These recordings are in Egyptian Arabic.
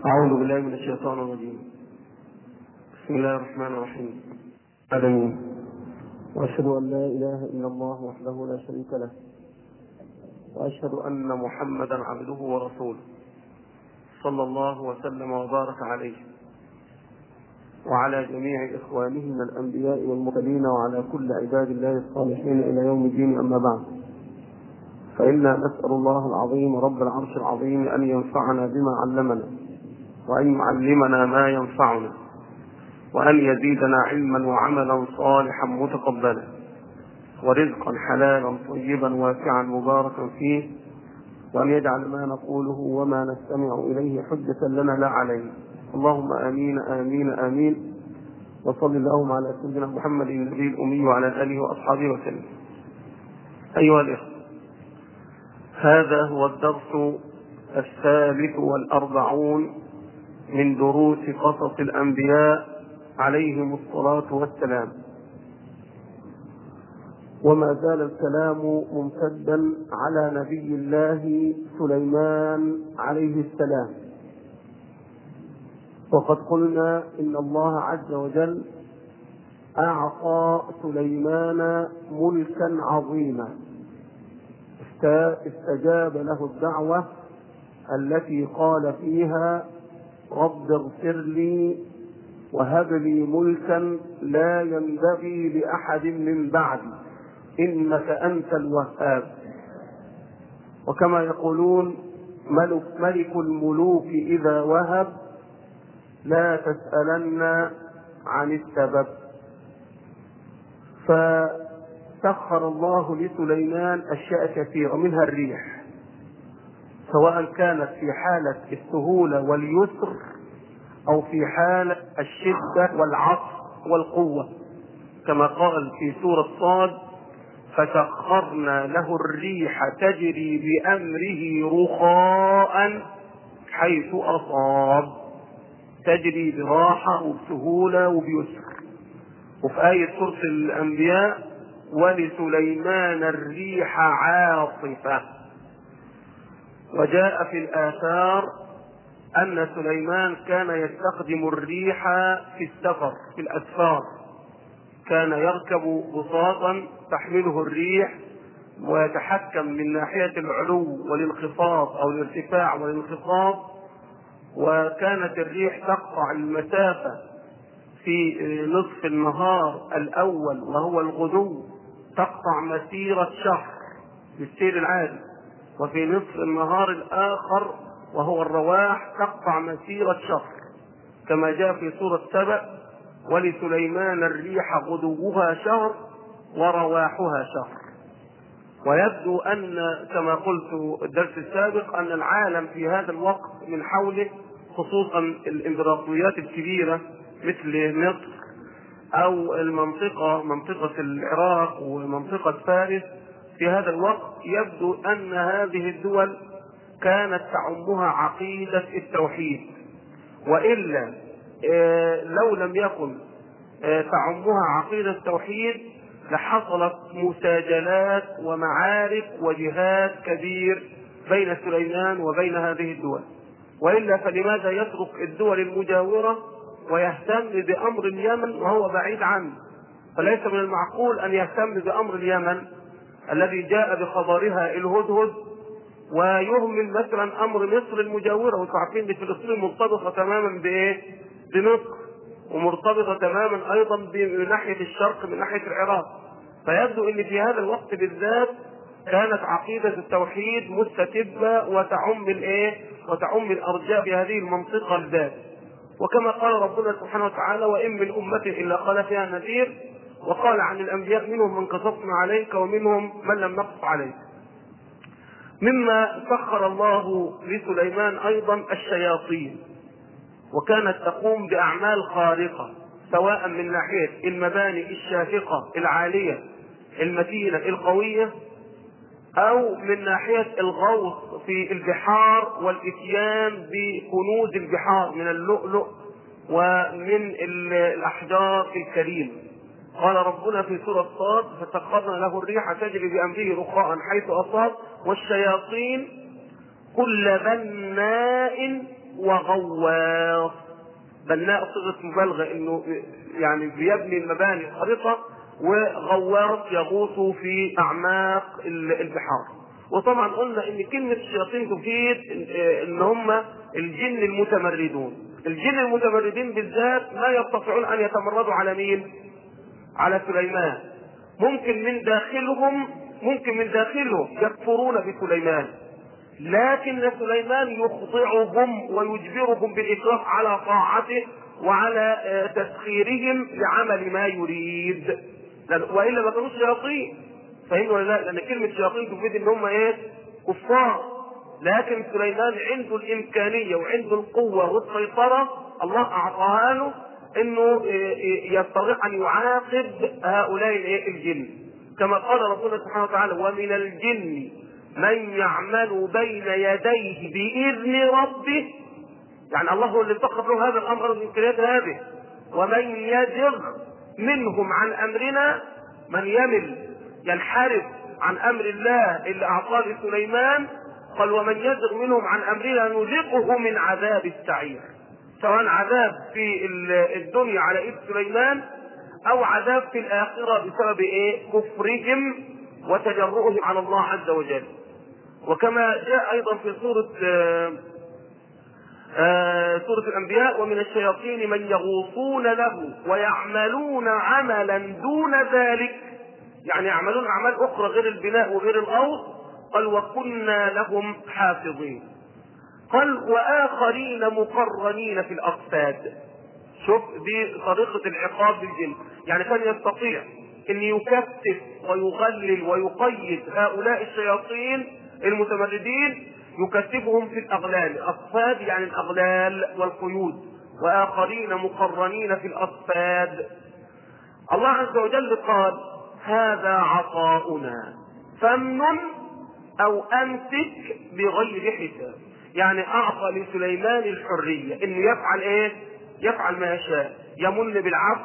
أعوذ بالله من الشيطان الرجيم بسم الله الرحمن الرحيم آمين وأشهد أن لا إله إلا الله وحده لا شريك له وأشهد أن محمدا عبده ورسوله صلى الله وسلم وبارك عليه وعلى جميع إخوانه من الأنبياء والمرسلين وعلى كل عباد الله الصالحين إلى يوم الدين أما بعد فإنا نسأل الله العظيم رب العرش العظيم أن ينفعنا بما علمنا وأن يعلمنا ما ينفعنا وأن يزيدنا علما وعملا صالحا متقبلا ورزقا حلالا طيبا واسعا مباركا فيه وأن يجعل ما نقوله وما نستمع إليه حجة لنا لا علينا اللهم آمين آمين آمين وصل اللهم على سيدنا محمد النبي الأمي وعلى آله وأصحابه وسلم أيها الإخوة هذا هو الدرس الثالث والأربعون من دروس قصص الأنبياء عليهم الصلاة والسلام وما زال الكلام ممتدا على نبي الله سليمان عليه السلام وقد قلنا إن الله عز وجل أعطى سليمان ملكا عظيما استجاب له الدعوة التي قال فيها رب اغفر لي وهب لي ملكا لا ينبغي لأحد من بعدي إنك أنت الوهاب وكما يقولون ملك, ملك الملوك إذا وهب لا تسألن عن السبب فسخر الله لسليمان أشياء كثيرة منها الريح سواء كانت في حالة السهولة واليسر أو في حالة الشدة والعصر والقوة كما قال في سورة صاد فسخرنا له الريح تجري بأمره رخاء حيث أصاب تجري براحة وبسهولة وبيسر وفي آية سورة الأنبياء ولسليمان الريح عاصفة وجاء في الآثار أن سليمان كان يستخدم الريح في السفر في الأسفار كان يركب بساطا تحمله الريح ويتحكم من ناحية العلو والانخفاض أو الارتفاع والانخفاض وكانت الريح تقطع المسافة في نصف النهار الأول وهو الغدو تقطع مسيرة شهر بالسير العادي وفي نصف النهار الآخر وهو الرواح تقطع مسيرة شهر كما جاء في سورة سبأ ولسليمان الريح غدوها شهر ورواحها شهر ويبدو أن كما قلت الدرس السابق أن العالم في هذا الوقت من حوله خصوصا الإمبراطوريات الكبيرة مثل مصر أو المنطقة منطقة العراق ومنطقة فارس في هذا الوقت يبدو أن هذه الدول كانت تعمها عقيدة التوحيد وإلا لو لم يكن تعمها عقيدة التوحيد لحصلت مساجلات ومعارك وجهاد كبير بين سليمان وبين هذه الدول وإلا فلماذا يترك الدول المجاورة ويهتم بأمر اليمن وهو بعيد عنه فليس من المعقول أن يهتم بأمر اليمن الذي جاء بخبرها الهدهد ويهمل مثلا امر مصر المجاوره وانتم عارفين ان فلسطين مرتبطه تماما بايه؟ بمصر ومرتبطه تماما ايضا من ناحيه الشرق من ناحيه العراق فيبدو ان في هذا الوقت بالذات كانت عقيدة التوحيد مستتبة وتعم الايه؟ وتعم الارجاء في هذه المنطقة بالذات. وكما قال ربنا سبحانه وتعالى وان من امة الا قال فيها نذير وقال عن الانبياء منهم من قصصنا عليك ومنهم من لم نقص عليك. مما سخر الله لسليمان ايضا الشياطين وكانت تقوم باعمال خارقه سواء من ناحيه المباني الشاهقه العاليه المتينه القويه او من ناحيه الغوص في البحار والاتيان بكنوز البحار من اللؤلؤ ومن الاحجار الكريمه قال ربنا في سورة صاد فسخرنا له الريح تجري بأمره رخاء حيث أصاب والشياطين كل بناء وغواص بناء صيغه مبالغه انه يعني بيبني المباني الخريطه وغواص يغوص في اعماق البحار وطبعا قلنا ان كلمه الشياطين تفيد ان هم الجن المتمردون الجن المتمردين بالذات ما يستطيعون ان يتمردوا على مين على سليمان ممكن من داخلهم ممكن من داخلهم يكفرون بسليمان لكن سليمان يخضعهم ويجبرهم بالإشراف على طاعته وعلى تسخيرهم لعمل ما يريد والا ما كانوش شياطين فاهمني ولا لا؟ لان كلمه شياطين تفيد ان هم ايه؟ كفار لكن سليمان عنده الامكانيه وعنده القوه والسيطره الله اعطاها له انه يستطيع ان يعاقب هؤلاء الجن كما قال ربنا سبحانه وتعالى ومن الجن من يعمل بين يديه باذن ربه يعني الله هو اللي سخر له هذا الامر الامكانيات هذه ومن يزغ منهم عن امرنا من يمل ينحرف عن امر الله اللي اعطاه لسليمان قال ومن يزغ منهم عن امرنا نذقه من عذاب السعير سواء عذاب في الدنيا على ايد سليمان او عذاب في الاخره بسبب ايه كفرهم وتجرؤهم على الله عز وجل وكما جاء ايضا في سوره آآ آآ سورة الأنبياء ومن الشياطين من يغوصون له ويعملون عملا دون ذلك يعني يعملون أعمال أخرى غير البناء وغير الغوص قال وكنا لهم حافظين قال وآخرين مقرنين في الأقفاد شوف دي طريقة العقاب للجن يعني كان يستطيع أن يكثف ويغلل ويقيد هؤلاء الشياطين المتمردين يكثفهم في الأغلال الأصفاد يعني الأغلال والقيود وآخرين مقرنين في الأصفاد الله عز وجل قال هذا عطاؤنا فامنن أو أمسك بغير حساب يعني أعطى لسليمان الحرية إنه يفعل إيه؟ يفعل ما يشاء يمن بالعفو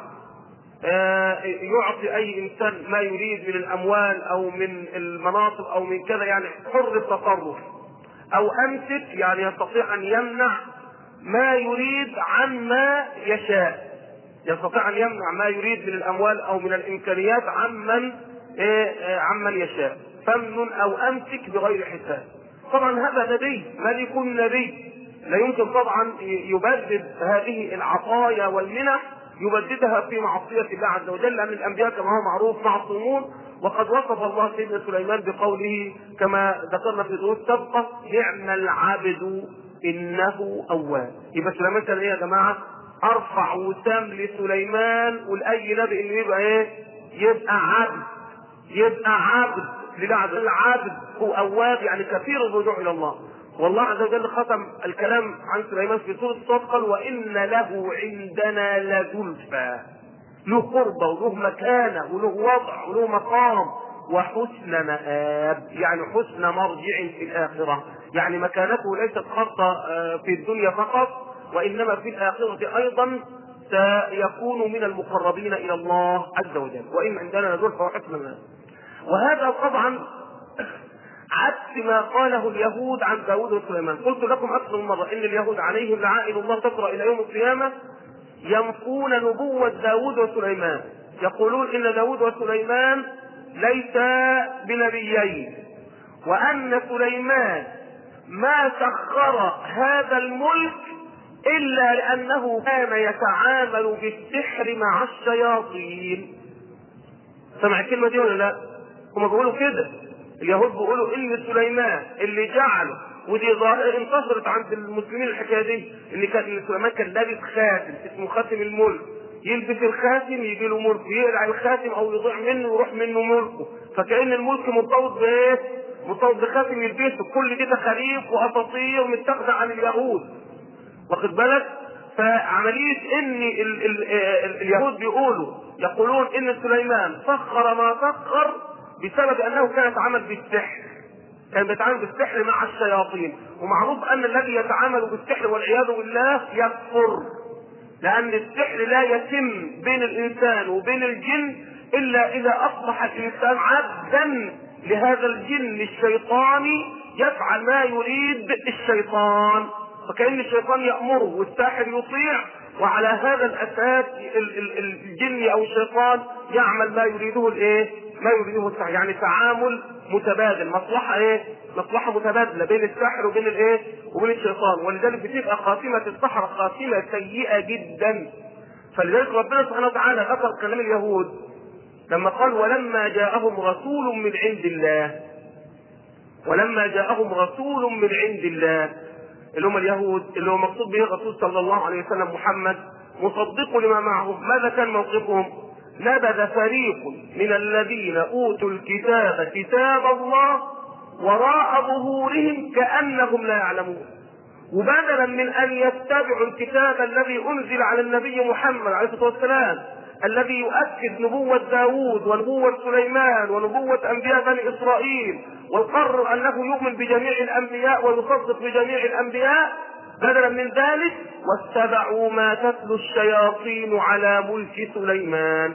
آه يعطي اي انسان ما يريد من الاموال او من المناصب او من كذا يعني حر التصرف او امسك يعني يستطيع ان يمنع ما يريد عما يشاء يستطيع ان يمنع ما يريد من الاموال او من الامكانيات عمن إيه عمن يشاء فمن او امسك بغير حساب طبعا هذا نبي من يكون نبي لا يمكن طبعا يبدد هذه العطايا والمنح يبددها في معصية الله عز وجل لأن الأنبياء كما هو معروف معصومون وقد وصف الله سيدنا سليمان بقوله كما ذكرنا في دروس سابقة نعم العبد إنه أواب يبقى سليمان كان إيه يا جماعة؟ أرفع وسام لسليمان ولأي نبي إنه يبقى إيه؟ يبقى عبد يبقى عبد لله عز وجل العبد هو أواب يعني كثير الرجوع إلى الله والله عز وجل ختم الكلام عن سليمان في سورة الصاد قال وإن له عندنا لزلفى له قربة وله مكانة وله وضع وله مقام وحسن مآب يعني حسن مرجع في الآخرة يعني مكانته ليست خاصة في الدنيا فقط وإنما في الآخرة أيضا سيكون من المقربين إلى الله عز وجل وإن عندنا لزلفى وحسن مآب وهذا طبعا عكس ما قاله اليهود عن داود وسليمان قلت لكم أكثر من مرة إن اليهود عليهم لعائن الله تقرأ إلى يوم القيامة ينفون نبوة داود وسليمان يقولون إن داود وسليمان ليس بنبيين وأن سليمان ما سخر هذا الملك إلا لأنه كان يتعامل بالسحر مع الشياطين سمع الكلمة دي ولا لا؟ هم بيقولوا كده اليهود بيقولوا ان سليمان اللي جعله ودي ظاهره انتشرت عند المسلمين الحكايه دي ان كان ان سليمان كان لابس خاتم اسمه خاتم الملك يلبس الخاتم يجي له ملك يقلع الخاتم او يضيع منه ويروح منه ملكه فكان الملك مرتبط بايه؟ مرتبط بخاتم يلبسه كل دي تخاريف واساطير متاخده عن اليهود واخد بالك؟ فعمليه ان ال ال ال اليهود بيقولوا يقولون ان سليمان سخر ما سخر بسبب انه كان يتعامل بالسحر كان بيتعامل بالسحر مع الشياطين ومعروف ان الذي يتعامل بالسحر والعياذ بالله يكفر لان السحر لا يتم بين الانسان وبين الجن الا اذا اصبح الانسان عبدا لهذا الجن الشيطاني يفعل ما يريد الشيطان فكأن الشيطان يأمره والساحر يطيع وعلى هذا الأساس ال- ال- ال- الجن أو الشيطان يعمل ما يريده الإيه؟ ما يريده الساحر يعني تعامل متبادل مصلحة إيه؟ مصلحة متبادلة بين الساحر وبين الإيه؟ وبين الشيطان ولذلك بتبقى خاتمة السحرة خاتمة سيئة جدا فلذلك ربنا سبحانه وتعالى ذكر كلام اليهود لما قال ولما جاءهم رسول من عند الله ولما جاءهم رسول من عند الله اللي هم اليهود اللي هو مقصود به الرسول صلى الله عليه وسلم محمد مصدق لما معهم ماذا كان موقفهم نبذ فريق من الذين اوتوا الكتاب كتاب الله وراء ظهورهم كانهم لا يعلمون وبدلا من ان يتبعوا الكتاب الذي انزل على النبي محمد عليه الصلاه والسلام الذي يؤكد نبوة داوود ونبوة سليمان ونبوة أنبياء بني إسرائيل ويقرر أنه يؤمن بجميع الأنبياء ويصدق بجميع الأنبياء بدلا من ذلك واتبعوا ما تتلو الشياطين على ملك سليمان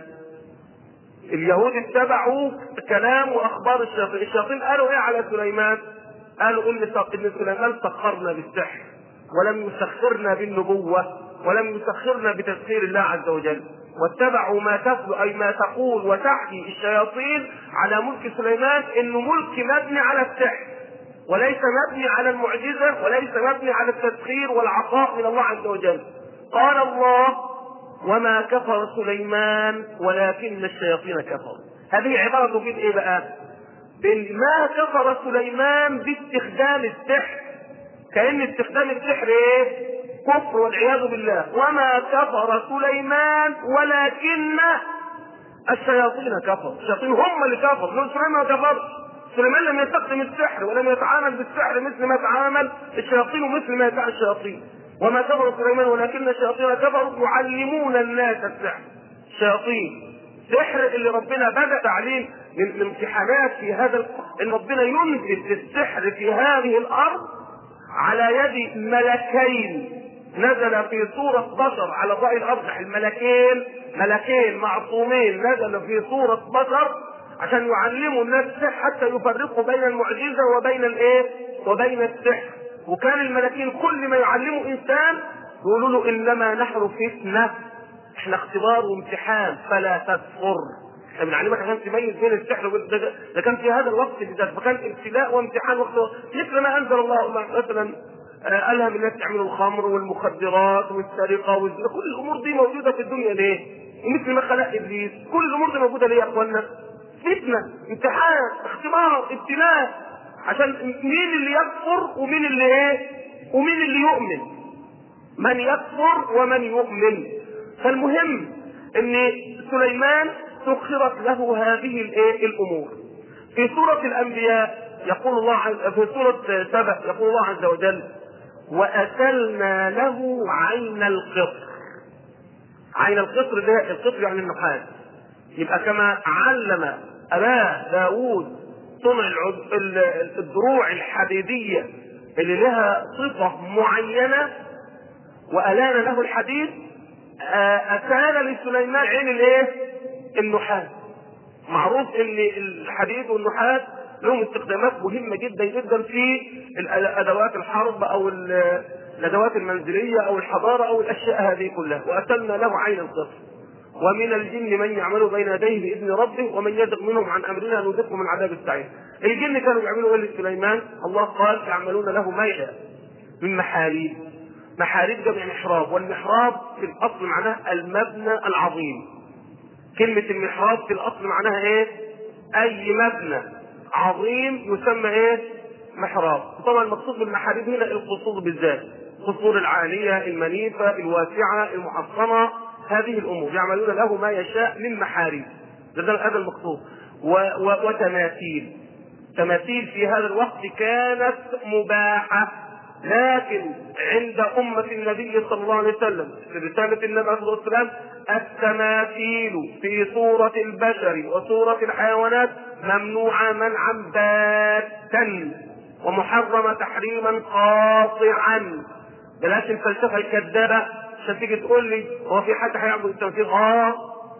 اليهود اتبعوا كلام واخبار الشياطين، الشياطين قالوا ايه على سليمان؟ قالوا ان ان سليمان سخرنا بالسحر ولم يسخرنا بالنبوه ولم يسخرنا بتسخير الله عز وجل واتبعوا ما تتلو اي ما تقول وتحكي الشياطين على ملك سليمان انه ملك مبني على السحر وليس مبني على المعجزه وليس مبني على التسخير والعطاء من الله عز وجل قال الله وما كفر سليمان ولكن الشياطين كفروا هذه عبارة تفيد ايه بقى بان ما كفر سليمان باستخدام السحر كأن استخدام السحر ايه كفر والعياذ بالله وما كفر سليمان ولكن الشياطين كفروا الشياطين هم اللي كفروا لو سليمان ما كفرش سليمان لم يستخدم السحر ولم يتعامل بالسحر مثل ما يتعامل الشياطين ومثل ما يفعل الشياطين وما كفر سليمان ولكن الشياطين كفروا يعلمون الناس السحر الشياطين سحر اللي ربنا بدا تعليم من من امتحانات في هذا ان ربنا ينزل السحر في هذه الارض على يد ملكين نزل في صورة بشر على ضوء الأرض الملكين ملكين معصومين نزلوا في صورة بشر عشان يعلموا الناس السحر حتى يفرقوا بين المعجزة وبين الايه؟ وبين السحر وكان الملكين كل ما يعلموا انسان يقولوا له انما نحن فتنه احنا اختبار وامتحان فلا تكفر احنا بنعلمك عشان تميز بين السحر وبين ده, ده كان في هذا الوقت بالذات فكان ابتلاء وامتحان واختبار مثل ما انزل الله مثلا آه، الهم الناس يعملوا الخمر والمخدرات والسرقه والزنا كل الامور دي موجوده في الدنيا ليه؟ ومثل ما خلق ابليس كل الامور دي موجوده ليه يا اخوانا؟ فتنه امتحان اختبار ابتلاء عشان مين اللي يكفر ومين اللي ايه ومين اللي يؤمن من يكفر ومن يؤمن فالمهم ان سليمان سخرت له هذه الايه الامور في سورة الانبياء يقول الله عز في سورة سبأ يقول الله عز وجل وأتلنا له عين القطر عين القطر ده القطر يعني النحاس يبقى كما علم أباه داوود صنع العد- ال- الدروع الحديدية اللي لها صفة معينة وألان له الحديد آه، أكان لسليمان عين الايه؟ النحاس معروف ان الحديد والنحاس لهم استخدامات مهمة جدا جدا في الأ- ادوات الحرب او ال- الادوات المنزلية او الحضارة او الاشياء هذه كلها واتلنا له عين القصر ومن الجن من يعمل بين يديه باذن ربه ومن يزغ منهم عن امرنا نذقه من عذاب السعير. الجن كانوا يعملوا ايه لسليمان؟ الله قال يعملون له ما يشاء من محاريب. محاريب جمع محراب والمحراب في الاصل معناه المبنى العظيم. كلمة المحراب في الاصل معناها ايه؟ اي مبنى عظيم يسمى ايه؟ محراب. طبعا المقصود بالمحاريب هنا القصور بالذات. القصور العالية المنيفة الواسعة المحصنة هذه الامور يعملون له ما يشاء من محاريب ده ده هذا المقصود و و وتماثيل تماثيل في هذا الوقت كانت مباحة لكن عند أمة النبي صلى الله عليه وسلم في رسالة النبي عليه الصلاة والسلام التماثيل في صورة البشر وصورة الحيوانات ممنوعة منعا باتا ومحرمة تحريما قاطعا بلاش الفلسفة الكذابة عشان تيجي تقول لي هو في حد هيعبد التماثيل؟ اه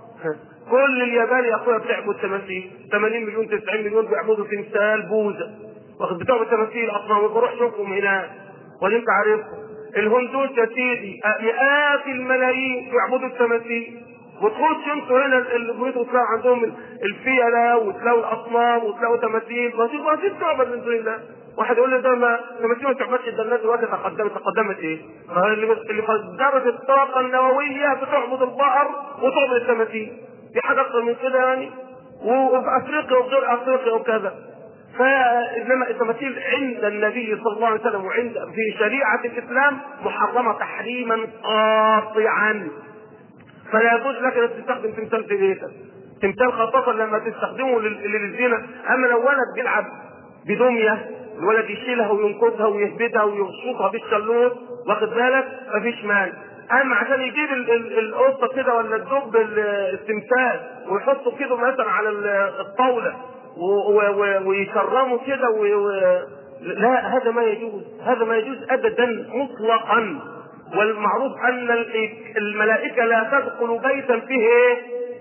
كل اليابان يا اخويا بتعبد تماثيل 80 مليون 90 مليون بيعبدوا تمثال بوذا واخد بتوع التماثيل اصلا بروح اشوفهم هناك ولا انت عارفهم الهندوس يا سيدي مئات الملايين يعبدوا التماثيل وتخش انتوا هنا البيوت وتلاقوا عندهم الفيلة وتلاقوا الاصنام وتلاقوا تماثيل بسيط بسيط تعبد من دون الله واحد يقول لي ده ما تماثيل ما تعبدش ده الناس دلوقتي تقدمت تقدمت ايه؟ اللي اللي قدرت الطاقه النوويه بتعبد البقر وتعبد التماثيل في حاجه اكتر من كده يعني وفي افريقيا وفي غير افريقيا وكذا فانما التماثيل عند النبي صلى الله عليه وسلم وعند في شريعه الاسلام محرمه تحريما قاطعا فلا يجوز لك ان تستخدم تمثال في بيتك تمثال خاصة لما تستخدمه للزنا اما لو ولد بيلعب بدمية الولد يشيلها وينقذها ويهبدها ويرصقها بالشلوط واخد بالك مفيش مال اما عشان يجيب القطه كده ولا الدب التمثال ويحطه كده مثلا على الطاوله ويكرمه كده لا هذا ما يجوز هذا ما يجوز ابدا مطلقا والمعروف ان الملائكه لا تدخل بيتا فيه ايه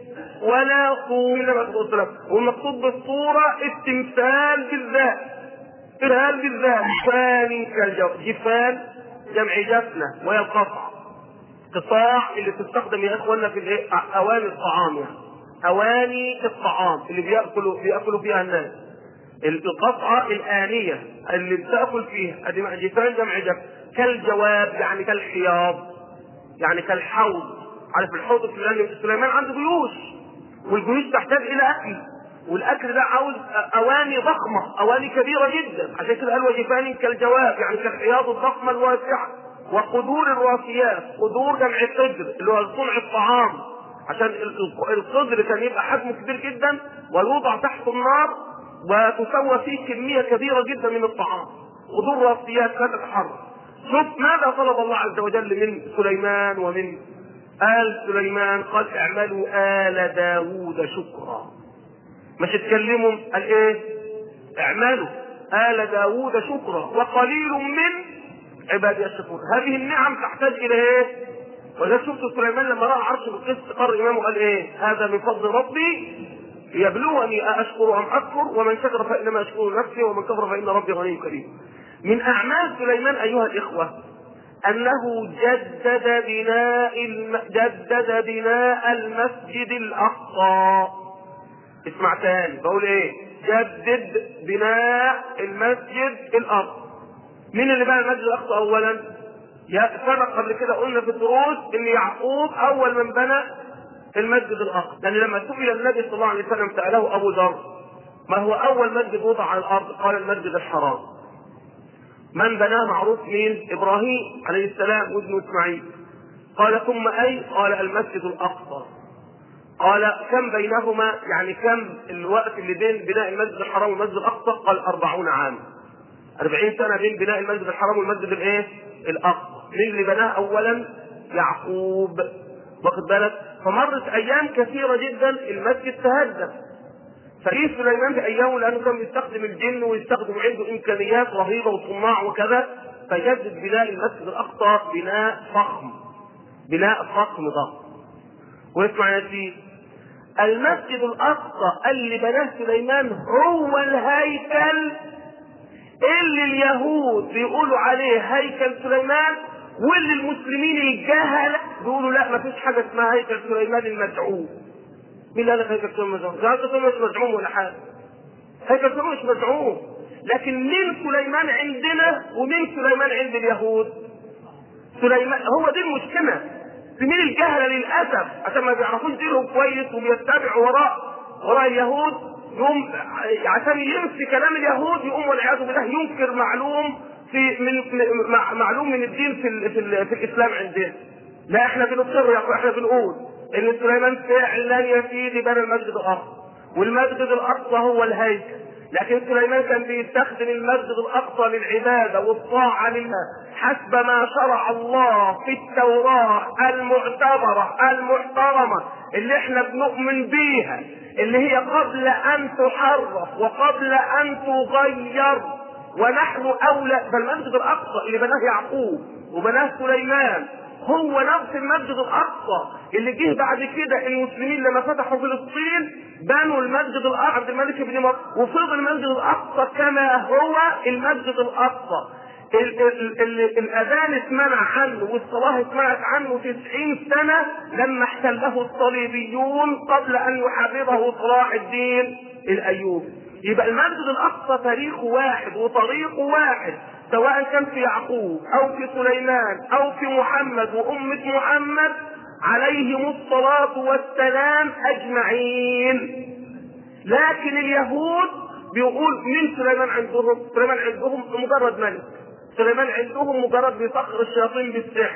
ولا صورة والمقصود بالصورة التمثال بالذات التمثال بالذات جفان كالجو جفان جمع جفنة وهي القطع قطاع اللي تستخدم يا اخوانا في الايه اواني الطعام يعني اواني الطعام اللي بياكلوا بياكلوا فيها الناس القطعة الآنية اللي بتاكل فيها ادي جفان جمع جفن كالجواب يعني كالحياض يعني كالحوض عارف الحوض الفلاني سليمان عنده جيوش والجيوش تحتاج الى اكل والاكل ده عاوز اواني ضخمه اواني كبيره جدا عشان كده قال وجفان كالجواب يعني كالحياض الضخمه الواسعه وقدور الراسيات قدور جمع قدر اللي هو صنع الطعام عشان القدر كان يبقى حجمه كبير جدا ويوضع تحت النار وتسوى فيه كميه كبيره جدا من الطعام قدور راسيات لا تتحرك شوف ماذا طلب الله عز وجل من سليمان ومن آل سليمان قال اعملوا آل داوود شكرا مش اتكلموا قال ايه اعملوا آل داوود شكرا وقليل من عبادي الشكور هذه النعم تحتاج الى ايه وده شفت سليمان لما راى عرش القسط قرر امامه قال ايه هذا من فضل ربي ليبلوني أشكر أم أكفر ومن شكر فإنما أشكر نفسي ومن كفر فإن ربي غني كريم من أعمال سليمان أيها الإخوة أنه جدد بناء الم... جدد بناء المسجد الأقصى اسمع تاني بقول إيه جدد بناء المسجد الأقصى مين اللي بنى المسجد الأقصى أولا؟ يا سبق قبل كده قلنا في الدروس إن يعقوب أول من بنى المسجد الأقصى لأن لما سئل النبي صلى الله عليه وسلم سأله أبو ذر ما هو أول مسجد وضع على الأرض؟ قال المسجد الحرام من بناه معروف مين؟ ابراهيم عليه السلام وابنه اسماعيل. قال ثم اي؟ قال المسجد الاقصى. قال كم بينهما يعني كم الوقت اللي بين بناء المسجد الحرام والمسجد الاقصى؟ قال أربعون عاما. أربعين سنة بين بناء المسجد الحرام والمسجد الايه؟ الأقصى. مين اللي بناه أولا؟ يعقوب. واخد بالك؟ فمرت أيام كثيرة جدا المسجد تهدم. فجه سليمان في ايامه لانه كان بيستخدم الجن ويستخدم عنده امكانيات رهيبه وصناع وكذا فجدد بناء المسجد الاقصى بناء فخم بناء فخم ضخم واسمع يا سيدي المسجد الاقصى اللي بناه سليمان هو الهيكل اللي اليهود بيقولوا عليه هيكل سليمان واللي المسلمين الجهله بيقولوا لا ما فيش حاجه اسمها هيكل سليمان المدعو مين قال لك هيكل سليمان مزعوم؟ ده هيكل سليمان مش مزعوم ولا حاجه. هيكل سليمان مش مزعوم. لكن مين سليمان عندنا ومين سليمان عند اليهود؟ سليمان هو دي المشكله. في مين الجهله للاسف عشان ما بيعرفوش دينهم كويس وبيتبعوا وراء وراء اليهود يقوم عشان ينفي كلام اليهود يقوم والعياذ بالله ينكر معلوم في من معلوم من الدين في ال في, ال في الاسلام عندنا. لا احنا بنصر يا اخويا احنا بنقول ان سليمان فعلا يا سيدي بنى المسجد الاقصى والمسجد الاقصى هو الهيكل لكن سليمان كان بيستخدم المسجد الاقصى للعباده والطاعه لله حسب ما شرع الله في التوراه المعتبره المحترمه اللي احنا بنؤمن بيها اللي هي قبل ان تحرف وقبل ان تغير ونحن اولى فالمسجد الاقصى اللي بناه يعقوب وبناه سليمان هو نفس المسجد الاقصى اللي جه بعد كده المسلمين لما فتحوا فلسطين بنوا المسجد الاقصى عبد الملك بن مروان وفضل المسجد الاقصى كما هو المسجد الاقصى ال ال ال الاذان اتمنع عنه والصلاه اتمنعت عنه 90 سنه لما احتله الصليبيون قبل ان يحرره صلاح الدين الايوبي يبقى المسجد الاقصى تاريخه واحد وطريقه واحد سواء كان في يعقوب او في سليمان او في محمد وامه محمد عليهم الصلاه والسلام اجمعين لكن اليهود بيقول مين سليمان عندهم؟ سليمان عندهم مجرد ملك سليمان عندهم مجرد بيسخر الشياطين بالسحر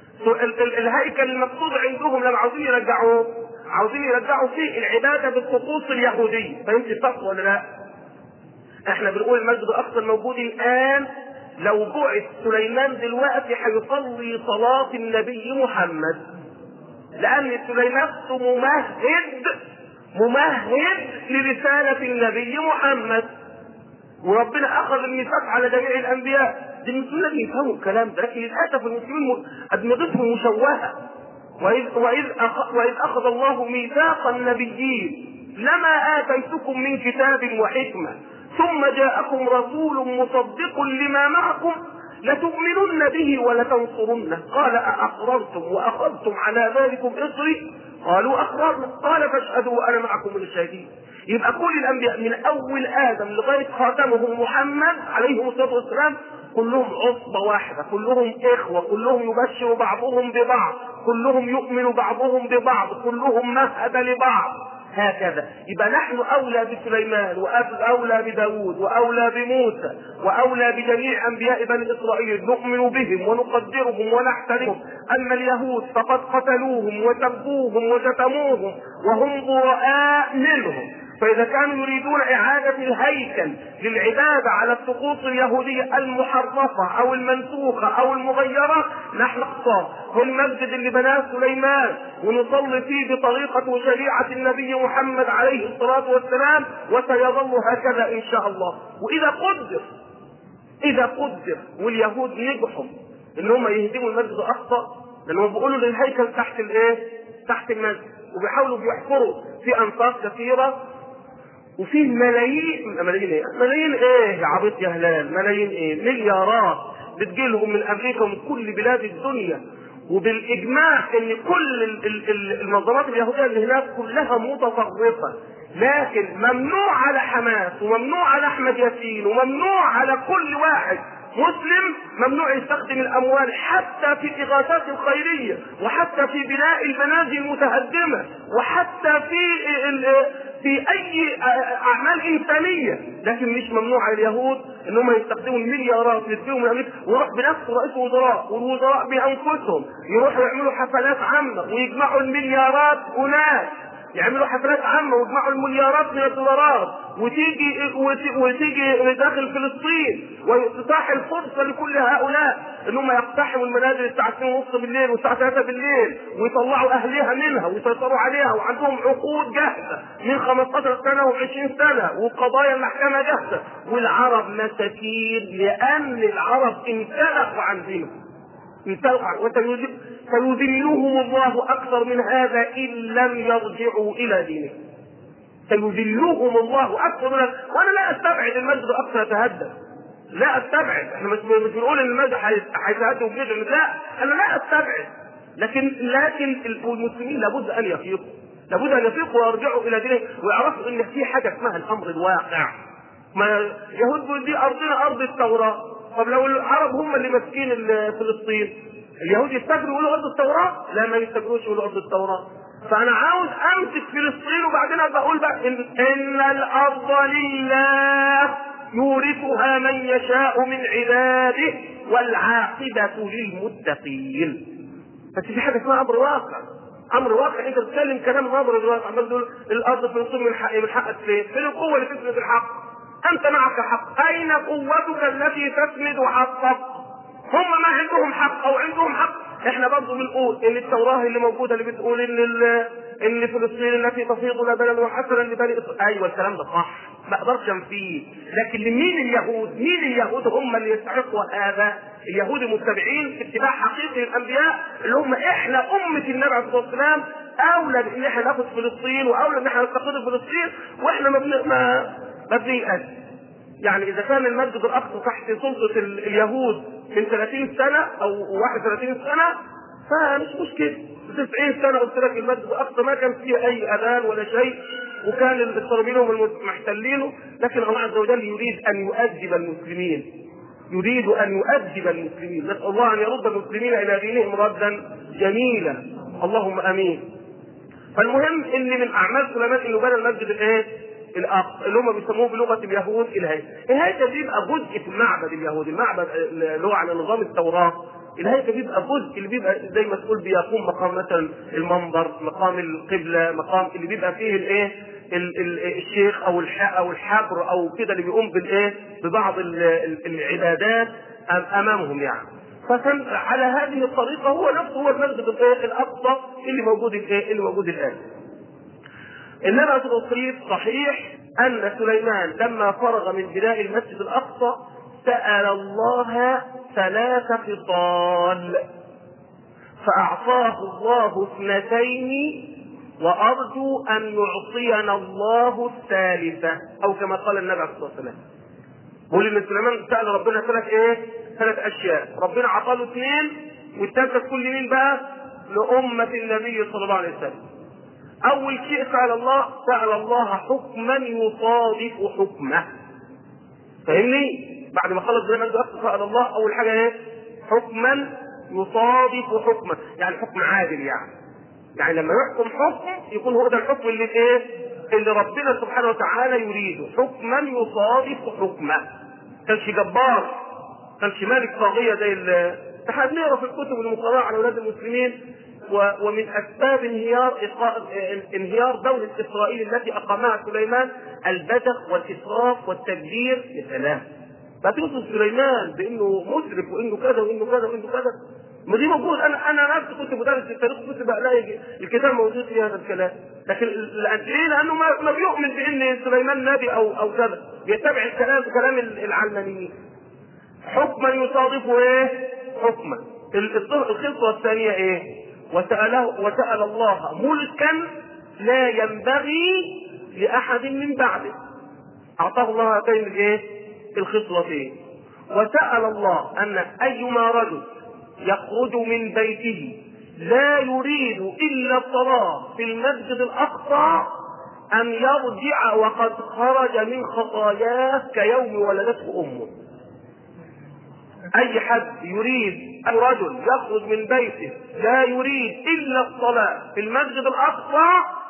الهيكل المقصود عندهم لما عاوزين يرجعوه عاوزين يرجعوا فيه العباده بالطقوس اليهوديه فهمت الفرق ولا لا؟ احنا بنقول المسجد الاقصى الموجود الان لو بعث سليمان دلوقتي هيصلي صلاه النبي محمد لان سليمان ممهد ممهد لرساله النبي محمد وربنا اخذ الميثاق على جميع الانبياء دي المسلمين لازم يفهموا الكلام ده لكن للاسف المسلمين ادمغتهم مشوهه واذ واذ أخ... واذ اخذ الله ميثاق النبيين لما اتيتكم من كتاب وحكمه ثم جاءكم رسول مصدق لما معكم لتؤمنن به ولتنصرنه قال أأقررتم وأخذتم على ذلكم إصري قالوا أقررنا قال فاشهدوا وأنا معكم من الشهيدين يبقى كل الانبياء من اول ادم لغايه خاتمهم محمد عليه الصلاه والسلام كلهم عصبه واحده كلهم اخوه كلهم يبشر بعضهم ببعض كلهم يؤمن بعضهم ببعض كلهم مهد لبعض هكذا يبقى نحن اولى بسليمان واولى بداود واولى بموسى واولى بجميع انبياء بني اسرائيل نؤمن بهم ونقدرهم ونحترمهم اما اليهود فقد قتلوهم وسبوهم وشتموهم وهم براء منهم فإذا كانوا يريدون إعادة الهيكل للعبادة على الطقوس اليهودية المحرفة أو المنسوخة أو المغيرة نحن نقصى هو المسجد اللي بناه سليمان ونصلي فيه بطريقة وشريعة النبي محمد عليه الصلاة والسلام وسيظل هكذا إن شاء الله وإذا قدر إذا قدر واليهود نجحوا إن هم يهدموا المسجد الأقصى لأنهم بيقولوا للهيكل تحت الإيه؟ تحت المسجد وبيحاولوا بيحفروا في أنفاق كثيرة وفيه ملايين ملايين ايه؟ ملايين ايه يا عبيط يا هلال؟ ملايين ايه؟ مليارات بتجيلهم من امريكا ومن كل بلاد الدنيا وبالاجماع ان كل المنظمات اليهوديه اللي هناك كلها متطرفه لكن ممنوع على حماس وممنوع على احمد ياسين وممنوع على كل واحد مسلم ممنوع يستخدم الاموال حتى في الاغاثات الخيريه وحتى في بناء المنازل المتهدمه وحتى في في اي اعمال انسانيه لكن مش ممنوع على اليهود ان هم يستخدموا المليارات يديهم لامريكا ويروح بنفسه رئيس وزراء والوزراء بانفسهم يروحوا يعملوا حفلات عامه ويجمعوا المليارات هناك يعملوا حفلات عامه ويجمعوا المليارات من الدولارات وتيجي وتيجي داخل فلسطين وتتاح الفرصه لكل هؤلاء ان هم يقتحموا المنازل الساعه 2 ونص بالليل والساعه 3 بالليل ويطلعوا اهلها منها ويسيطروا عليها وعندهم عقود جاهزه من 15 سنه و20 سنه وقضايا المحكمه جاهزه والعرب مساكين لان العرب امتلكوا عن دينهم وسيذلهم الله اكثر من هذا ان لم يرجعوا الى دينهم سيذلهم الله اكثر من هذا وانا لا استبعد المسجد الاقصى يتهدم لا استبعد احنا مش مش بنقول ان المسجد هيتهدم وكده لا انا لا استبعد لكن لكن المسلمين لابد ان يفيقوا لابد ان يفيقوا ويرجعوا الى دينهم ويعرفوا ان في حاجه اسمها الامر الواقع ما يهود دي ارضنا ارض التوراه طب لو العرب هم اللي ماسكين فلسطين اليهود يستجروا يقولوا ارض التوراه لا ما يستجروش يقولوا ارض التوراه فانا عاوز امسك فلسطين وبعدين ابقى اقول بقى ان, إن الارض لله يورثها من يشاء من عباده والعاقبة للمتقين بس في حاجة اسمها أمر واقع أمر واقع أنت بتتكلم كلام أمر الواقع عمال تقول الأرض فلسطين من حق من حقك فين؟ فين القوة اللي تسند الحق؟ أنت معك حق، أين قوتك التي تسند حقك؟ هم ما عندهم حق أو عندهم حق احنا برضه بنقول ان التوراه اللي موجوده اللي بتقول ان ان فلسطين التي تفيض لبنا وحسنا لبني اسرائيل ايوه الكلام ده صح ما اقدرش انفيه لكن لمين اليهود؟ مين اليهود هم اللي يستحقوا هذا؟ اليهود المتبعين في اتباع حقيقي للانبياء اللي هم احنا امه النبي عليه الصلاه والسلام اولى بان احنا ناخد فلسطين واولى ان احنا نستقر فلسطين واحنا ما بن... ما ما بنيأس يعني اذا كان المسجد الاقصى تحت سلطه اليهود من 30 سنه او 31 سنه فمش مشكله 90 سنه قلت لك المسجد الاقصى ما كان فيه اي اذان ولا شيء وكان الضربين هم محتلينه لكن الله عز وجل يريد ان يؤدب المسلمين يريد ان يؤدب المسلمين نسال الله ان يرد المسلمين الى دينهم ردا جميلا اللهم امين فالمهم ان من اعمال سليمان انه بنى المسجد الايه؟ الاقصى اللي هم بيسموه بلغه اليهود الهيكل. الهيكل بيبقى جزء في المعبد اليهودي، المعبد اللي هو على نظام التوراه الهيكل بيبقى جزء اللي بيبقى زي ما تقول بيقوم مقام مثلا المنبر، مقام القبله، مقام اللي بيبقى فيه الايه؟ الشيخ او او الحبر او كده اللي بيقوم بالايه؟ ببعض العبادات امامهم يعني. فكان على هذه الطريقه هو نفسه هو المسجد الاقصى اللي موجود الايه؟ اللي موجود الان. انما تصريف صحيح ان سليمان لما فرغ من بناء المسجد الاقصى سال الله ثلاث خصال فاعطاه الله اثنتين وارجو ان يعطينا الله الثالثه او كما قال النبي عليه الصلاه والسلام بيقول ان سليمان سال ربنا ثلاث ايه؟ ثلاث اشياء ربنا عطاه له اثنين والثالثه تكون لمين بقى؟ لامه النبي صلى الله عليه وسلم اول شيء سال الله سال الله حكما يصادف حكمه فاهمني بعد ما خلص زي سال الله اول حاجه ايه حكما يصادف حكمه يعني حكم عادل يعني يعني لما يحكم حكم يكون هو ده الحكم اللي ايه اللي ربنا سبحانه وتعالى يريده حكما يصادف حكمه كانش جبار كانش مالك طاغيه زي احنا بنقرا في الكتب المقرره على اولاد المسلمين ومن اسباب انهيار انهيار دوله اسرائيل التي اقامها سليمان البذخ والاسراف والتدبير يا سلام لا توصف سليمان بانه مسرف وانه كذا وانه كذا وانه كذا ما دي موجود انا انا نفسي كنت مدرس في التاريخ كنت بلاقي الكتاب موجود في هذا الكلام لكن ليه؟ لانه ما, ما بيؤمن بان سليمان نبي او او كذا بيتبع الكلام كلام العلمانيين حكما يصادفه ايه؟ حكما الخطوه الثانيه ايه؟ وسأله وسأل الله ملكا لا ينبغي لأحد من بعده أعطاه الله هاتين الإيه؟ الخصلتين وسأل الله أن أيما رجل يخرج من بيته لا يريد إلا الصلاة في المسجد الأقصى أن يرجع وقد خرج من خطاياه كيوم ولدته أمه اي حد يريد اي رجل يخرج من بيته لا يريد الا الصلاه في المسجد الاقصى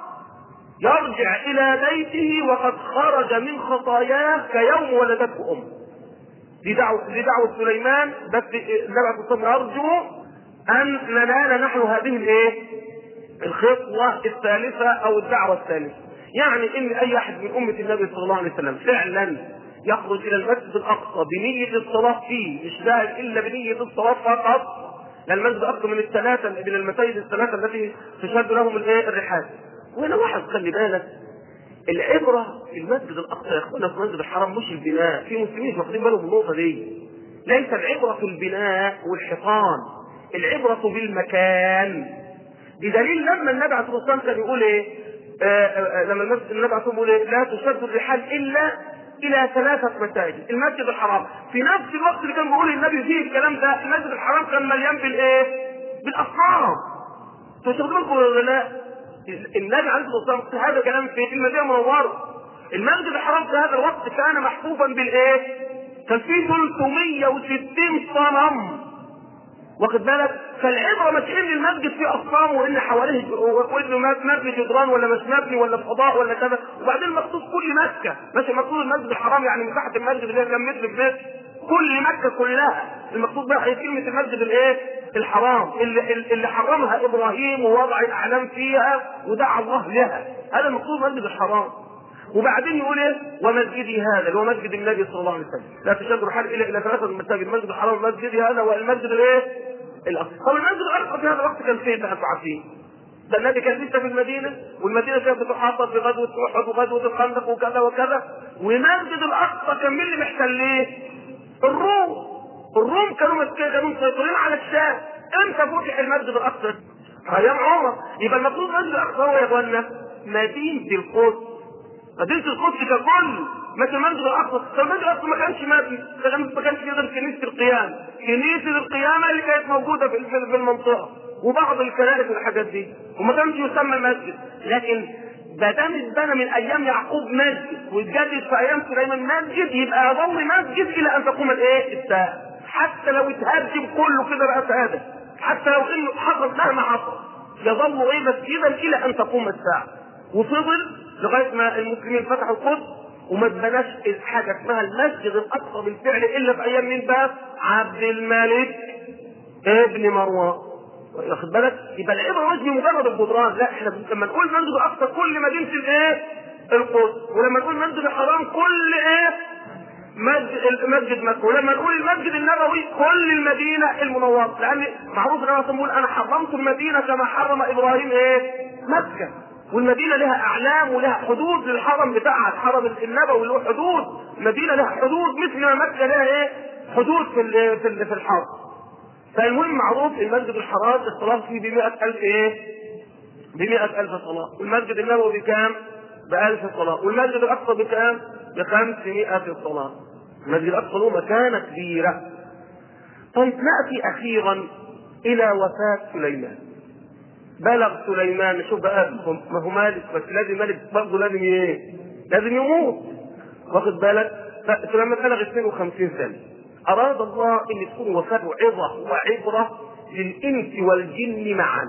يرجع الى بيته وقد خرج من خطاياه كيوم ولدته امه دي دعوة دي دعوة سليمان بس النبي صلى الله عليه وسلم يرجو ان ننال نحن هذه الايه؟ الخطوة الثالثة او الدعوة الثالثة. يعني ان اي احد من امة النبي صلى الله عليه وسلم فعلا يخرج الى المسجد الاقصى بنية الصلاة فيه مش ذاهب الا بنية الصلاة فقط لان المسجد الاقصى من الثلاثة من المساجد الثلاثة التي تشد لهم الايه الرحال وهنا واحد خلي بالك العبرة في المسجد الاقصى يا اخوانا في المسجد الحرام مش البناء في مسلمين مش واخدين بالهم من النقطة دي ليس العبرة في البناء والحيطان العبرة بالمكان بدليل لما النبي عليه الصلاة والسلام كان يقول ايه آه آه لما النبي عليه الصلاة والسلام يقول ايه لا تشد الرحال الا الى ثلاثة مساجد المسجد الحرام في نفس الوقت اللي كان بيقول النبي فيه الكلام ده المسجد الحرام كان مليان بالايه بالاصنام انتوا بالكم ولا لا النبي عليه الصلاه والسلام هذا كلام في المدينه المنوره المسجد الحرام في هذا الوقت كان محفوفا بالايه كان فيه 360 صنم واخد بالك فالعبره مش ان المسجد فيه اصنام وان حواليه وانه مبني جدران ولا مش مبني ولا فضاء ولا كذا وبعدين مخصوص كل مكه مش مقصود المسجد الحرام يعني مساحه المسجد اللي هي كام متر في متر كل مكه كلها المقصود بقى هي كلمه المسجد الايه؟ الحرام اللي, اللي حرمها ابراهيم ووضع الاعلام فيها ودعا الله لها هذا المقصود المسجد الحرام وبعدين يقول ايه؟ ومسجدي هذا اللي هو مسجد النبي صلى الله عليه وسلم، لا تشد الرحال الا الى ثلاثه مساجد، المسجد الحرام مسجدي هذا والمسجد الايه؟ الاقصى. طب المسجد الاقصى في هذا الوقت كان فين بقى عارفين؟ ده النبي كان لسه في المدينه والمدينه كانت بتحاصر بغزوه احد وغزوه الخندق وكذا وكذا ومسجد الاقصى كان مين اللي محتليه؟ الروم. الروم كانوا كانوا مسيطرين على الشام. امتى فتح المسجد الاقصى؟ ايام عمر يبقى المفروض المسجد الاقصى هو يا اخوانا مدينه القدس مدينة القدس ككل مثل المسجد الاقصى فالمسجد الاقصى ما كانش مبني ما كانش غير كنيسه القيامه كنيسه القيامه اللي كانت موجوده في في المنطقه وبعض الكنائس والحاجات دي وما كانش يسمى مسجد لكن ما دام اتبنى من ايام يعقوب مسجد واتجدد في ايام سليمان مسجد يبقى يظل مسجد الى ان تقوم الايه؟ الساعه حتى لو اتهدم كله كده بقى سعاده حتى لو انه حصل مهما حصل يظل ايه مسجدا الى ان تقوم الساعه وفضل لغايه ما المسلمين فتحوا القدس وما اتبناش حاجه اسمها المسجد الاقصى بالفعل الا في ايام مين بقى؟ عبد الملك ابن مروان واخد بالك؟ يبقى العبره مش بمجرد الجدران لا احنا لما نقول مسجد الاقصى كل مدينه الايه؟ القدس ولما نقول مسجد الحرام كل ايه؟ مسجد مسجد مكه ولما نقول المسجد النبوي كل المدينه المنوره لان معروف ان انا بقول انا حرمت المدينه كما حرم ابراهيم ايه؟ مكه والمدينه لها اعلام ولها حدود للحرم بتاعها الحرم النبوي له حدود المدينه لها حدود مثل ما مكه لها ايه؟ حدود في ال في ال في الحرم فالمهم معروف المسجد الحرام الصلاه فيه ب 100000 ايه؟ ب 100000 صلاه والمسجد النبوي بكام؟ ب 1000 صلاه والمسجد الاقصى بكام؟ ب 500 صلاه المسجد الاقصى له مكانه كبيره طيب ناتي اخيرا الى وفاه سليمان بلغ سليمان شوف بقى ما هو مالك بس لازم مالك برضه لازم ايه؟ لازم يموت واخد بالك؟ فسليمان بلغ 52 سنه اراد الله ان تكون وفاته عظه وعبره للانس والجن معا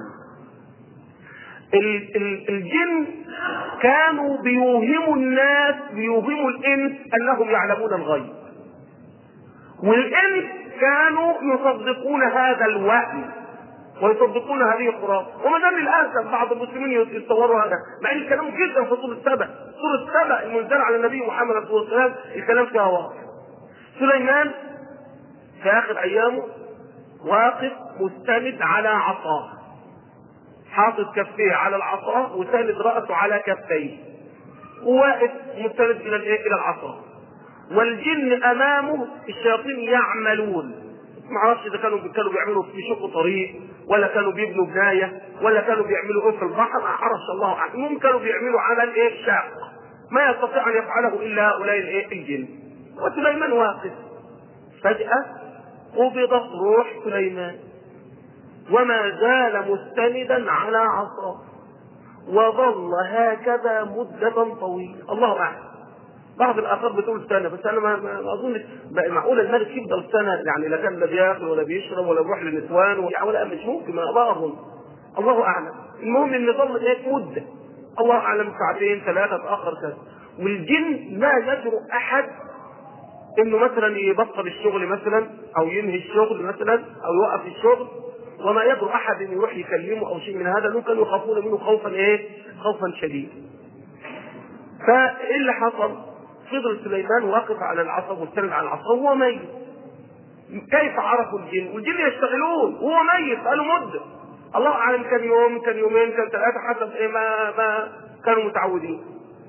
الجن كانوا بيوهموا الناس بيوهموا الانس انهم يعلمون الغيب والانس كانوا يصدقون هذا الوهم ويصدقون هذه الخرافه وما زال للاسف بعض المسلمين يتصوروا هذا مع ان الكلام جدا في سوره سبع سوره سبع المنزله على النبي محمد صلى الله عليه وسلم الكلام فيها واضح سليمان في اخر ايامه واقف مستند على عصاه حاطط كفيه على العصا وساند راسه على كفيه وواقف مستند الى الايه الى العصا والجن امامه الشياطين يعملون ما اعرفش اذا كانوا كانوا بيعملوا بيشقوا طريق ولا كانوا بيبنوا بنايه ولا كانوا بيعملوا ايه في البحر ما اعرفش الله اعلم المهم كانوا بيعملوا عمل ايه شاق ما يستطيع ان يفعله الا هؤلاء الايه الجن وسليمان واقف فجاه قبضت روح سليمان وما زال مستندا على عصاه وظل هكذا مدة طويلة الله أعلم بعض الآثار بتقول سنة بس أنا ما, ما أظن معقول الملك يفضل سنة يعني لا كان لا بياكل ولا بيشرب ولا بيروح للنسوان ولا, ولا مش ممكن ما أظن الله أعلم المهم إن ظل هيك مدة الله أعلم ساعتين ثلاثة تأخر كذا والجن ما يجرؤ أحد إنه مثلا يبطل الشغل مثلا أو ينهي الشغل مثلا أو يوقف الشغل وما يجرؤ احد ان يروح يكلمه او شيء من هذا لانهم كانوا يخافون منه خوفا ايه؟ خوفا شديدا. فايه اللي حصل؟ فضل سليمان واقف على العصا مستند على العصا وهو ميت. كيف عرفوا الجن؟ والجن يشتغلون وهو ميت بقاله مده. الله اعلم كان يوم كان يومين كان ثلاثه حسب ايه ما ما كانوا متعودين.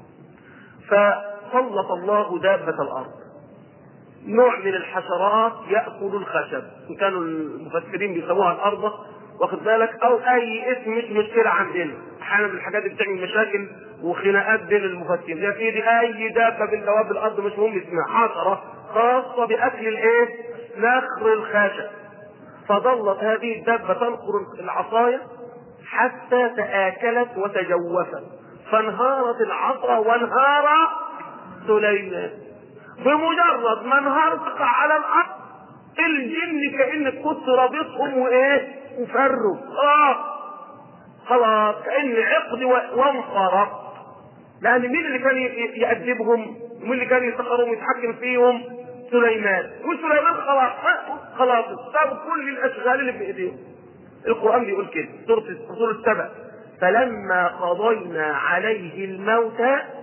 فسلط الله دابه الارض. نوع من الحشرات ياكل الخشب ان كانوا المفسرين بيسموها الارض واخد بالك او اي اسم مش مشكله عندنا احيانا الحاجات دي بتعمل مشاكل وخناقات بين المفسرين يا سيدي اي دابه من دواب الارض مش مهم اسمها حشره خاصه باكل الايه؟ نخر الخشب فظلت هذه الدابه تنخر العصايه حتى تآكلت وتجوفت فانهارت العصا وانهار سليمان بمجرد ما انهار تقع على الارض الجن كان القدس رابطهم وايه وفروا اه خلاص كان عقد وانفرط لان مين اللي كان يأدبهم ومين اللي كان يسخرهم ويتحكم فيهم سليمان وسليمان خلاص خلاص ساب كل الاشغال اللي في ايديهم القران بيقول كده سوره سوره سبع فلما قضينا عليه الموت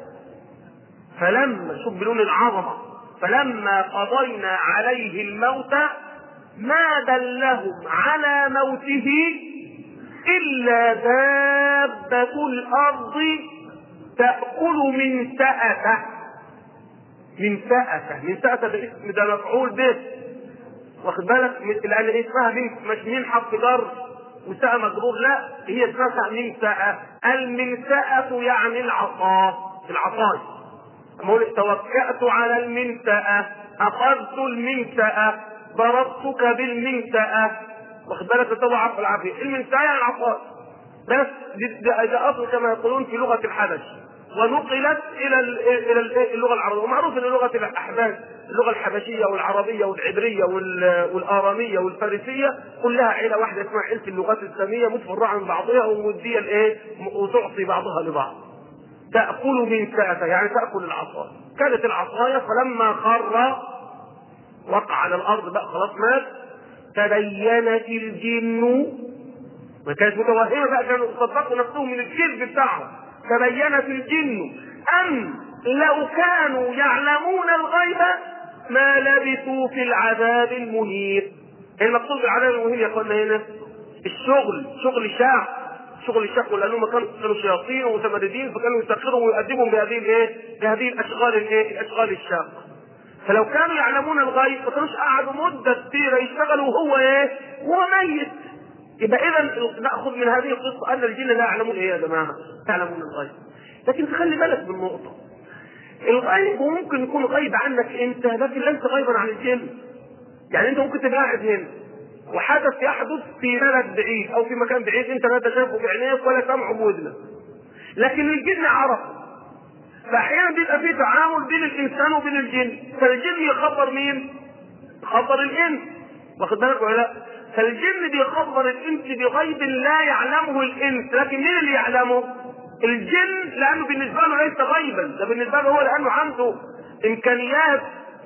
فلما شوف بلون العظمة فلما قضينا عليه الموت ما دلهم على موته إلا دابة الأرض تأكل من سأته من سأته من سأته ده اسم ده مفعول به واخد بالك لأن اسمها من مش من حرف جر وساء مجرور لا هي اسمها من ساء المنسأة يعني العصا العصاية أقول توكأت على المنتأة أخذت المنتأة ضربتك بالمنتأة واخد بالك طبعا عفو العافية المنتأة يعني العصا بس ده أصل كما يقولون في لغة الحبش ونقلت الى الى اللغه العربيه ومعروف ان لغه الاحباش اللغه الحبشيه والعربيه والعبريه والاراميه والفارسيه كلها عيله واحده اسمها عيله اللغات الساميه متفرعه عن بعضها ومديه الايه وتعطي بعضها لبعض تاكل من ساته يعني تاكل العصا كانت العصايه فلما خر وقع على الارض بقى خلاص مات تبينت الجن وكانت متوهمه بقى كانوا صدقوا نفسهم من الكذب بتاعهم تبينت الجن أم لو كانوا يعلمون الغيب ما لبثوا في العذاب المهين المقصود بالعذاب المهين يا اخوانا هنا الشغل شغل الشعب شغل الشق لانهم كانوا شياطين ومتمردين فكانوا يسخرهم ويؤدبهم بهذه الايه؟ بهذه الاشغال الايه؟ الاشغال الشاقه. فلو كانوا يعلمون الغيب ما كانوش قعدوا مده كثيره يشتغلوا وهو ايه؟ وهو ميت. يبقى اذا ناخذ من هذه القصه ان الجن لا يعلمون ايه يا جماعه؟ لا يعلمون الغيب. لكن تخلي بالك من نقطه. الغيب ممكن يكون غيب عنك انت لكن ليس غيبا عن الجن. يعني انت ممكن تبقى قاعد هنا وحدث يحدث في بلد بعيد او في مكان بعيد انت لا تشوفه بعينيك ولا سمعه بودنك. لكن الجن عرفه. فاحيانا بيبقى في تعامل بين الانسان وبين الجن، فالجن يخبر مين؟ يخبر الانس. واخد بالك ولا لا؟ فالجن بيخبر الانس بغيب لا يعلمه الانس لكن مين اللي يعلمه الجن لانه بالنسبه له ليس غيبا ده بالنسبه له هو لانه عنده امكانيات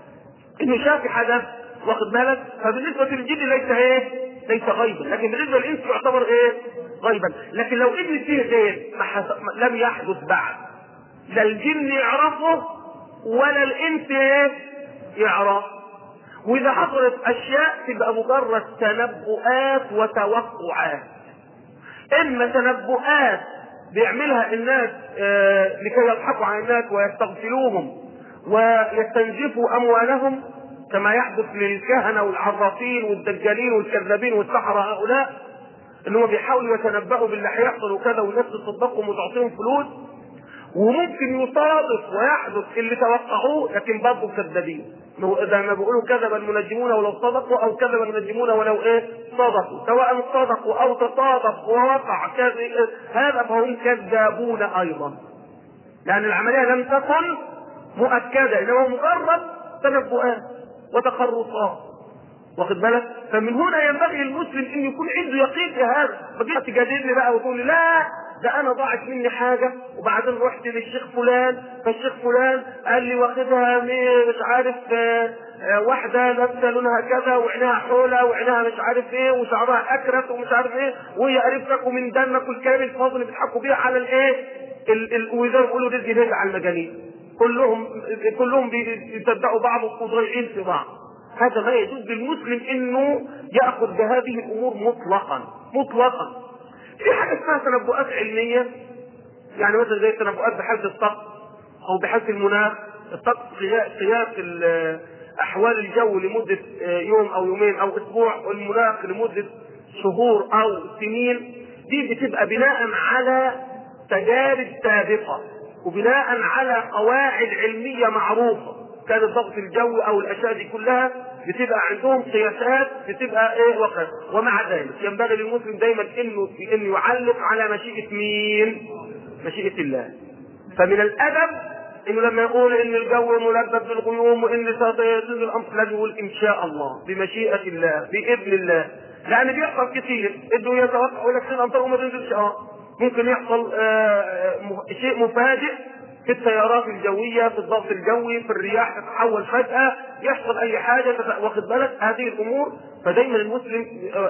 انه شاف حدث واخد بالك فبالنسبه للجن ليس ايه ليس غيبا لكن بالنسبه للانس يعتبر ايه غيبا لكن لو ابن فيه غير ما حس... لم يحدث بعد لا الجن يعرفه ولا الانس ايه يعرف واذا حصلت اشياء تبقى مجرد تنبؤات وتوقعات اما تنبؤات بيعملها الناس آه لكي يضحكوا على الناس ويستغفلوهم ويستنزفوا اموالهم كما يحدث للكهنه والعرافين والدجالين والكذابين والسحره هؤلاء انهم بيحاولوا يتنبؤوا باللي هيحصل وكذا والناس تصدقهم وتعطيهم فلوس وممكن يصادف ويحدث اللي توقعوه لكن برضه كذابين زي ما بيقولوا كذب المنجمون ولو صدقوا او كذب المنجمون ولو ايه صدقوا سواء صدقوا او تصادق ووقع هذا فهم كذابون ايضا لان العمليه لم تكن مؤكده انما مجرد تنبؤات وتخرصات واخد بالك فمن هنا ينبغي للمسلم ان يكون عنده يقين في هذا ما تجيش تجادلني بقى وتقول لي لا ده انا ضاعت مني حاجه وبعدين رحت للشيخ فلان فالشيخ فلان قال لي واخدها مش عارف واحده لابسه لونها كذا وعينها حوله وعينها مش عارف ايه وشعرها اكرت ومش عارف ايه وهي قريبتك ومن دمك والكلام الفاضل اللي بيضحكوا بيه على الايه وزي ما بيقولوا رزق رزق على المجانين كلهم كلهم بيصدقوا بعض وضايعين في بعض هذا ما يجوز للمسلم انه ياخذ بهذه الامور مطلقا مطلقا في حاجه اسمها تنبؤات علميه يعني مثلا زي التنبؤات بحاله الطقس او بحاله المناخ الطقس قياس احوال الجو لمده يوم او يومين او اسبوع والمناخ لمده شهور او سنين دي بتبقى بناء على تجارب سابقه وبناء على قواعد علميه معروفه كان الضغط الجوي او الاشياء دي كلها بتبقى عندهم قياسات بتبقى ايه وقت ومع ذلك ينبغي للمسلم دايما انه انه يعلق على مشيئه مين؟ مشيئه الله. فمن الادب انه لما يقول ان الجو ملبس بالغيوم وان ستنزل الامر لازم يقول ان شاء الله بمشيئه الله باذن الله لان بيحصل كثير انه يتوقع يقول لك الامطار وما تنزلش اه ممكن يحصل آه شيء مفاجئ في التيارات الجوية في الضغط الجوي في الرياح تتحول فجأة يحصل أي حاجة واخد بالك هذه الأمور فدايما المسلم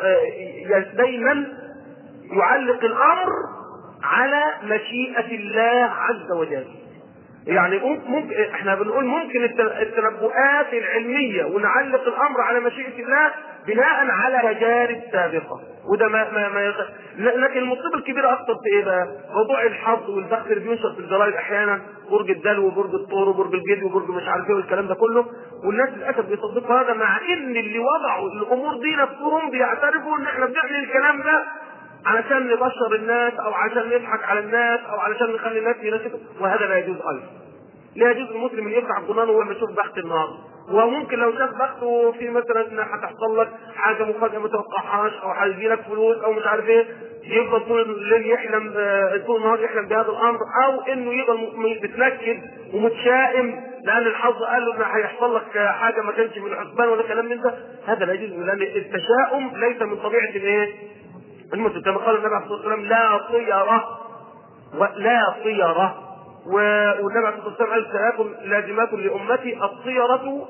دايما يعلق الأمر على مشيئة الله عز وجل يعني ممكن احنا بنقول ممكن التنبؤات العلميه ونعلق الامر على مشيئه الله بناء على تجارب سابقه وده ما ما, ما يخ... لكن المصيبه الكبيره اكثر في ايه بقى؟ موضوع الحظ والبخت اللي بينشر في الجرايد احيانا برج الدلو وبرج الطور وبرج الجدي وبرج مش عارف ايه والكلام ده كله والناس للاسف بيصدقوا هذا مع ان اللي وضعوا الامور دي نفسهم بيعترفوا ان احنا بنعمل الكلام ده علشان نبشر الناس او علشان نضحك على الناس او علشان نخلي الناس يناسب وهذا لا يجوز ايضا لا يجوز للمسلم ان يفتح جنانه وهو يشوف بخت النار وممكن لو شاف بخته في مثلا هتحصل لك حاجه مفاجاه ما تتوقعهاش او هيجي لك فلوس او مش عارف ايه يفضل طول الليل يحلم آه، طول النهار يحلم بهذا الامر او انه يفضل م- متنكد ومتشائم لان الحظ قال له ان هيحصل لك آه، حاجه ما كانش في الحسبان ولا كلام من ده هذا لا يجوز لان التشاؤم ليس من طبيعه الايه؟ المسلم كما قال النبي عليه الصلاه والسلام لا طيره ولا طيره و- والنبي عليه الصلاه والسلام قال ثلاث لازمات لامتي الطيره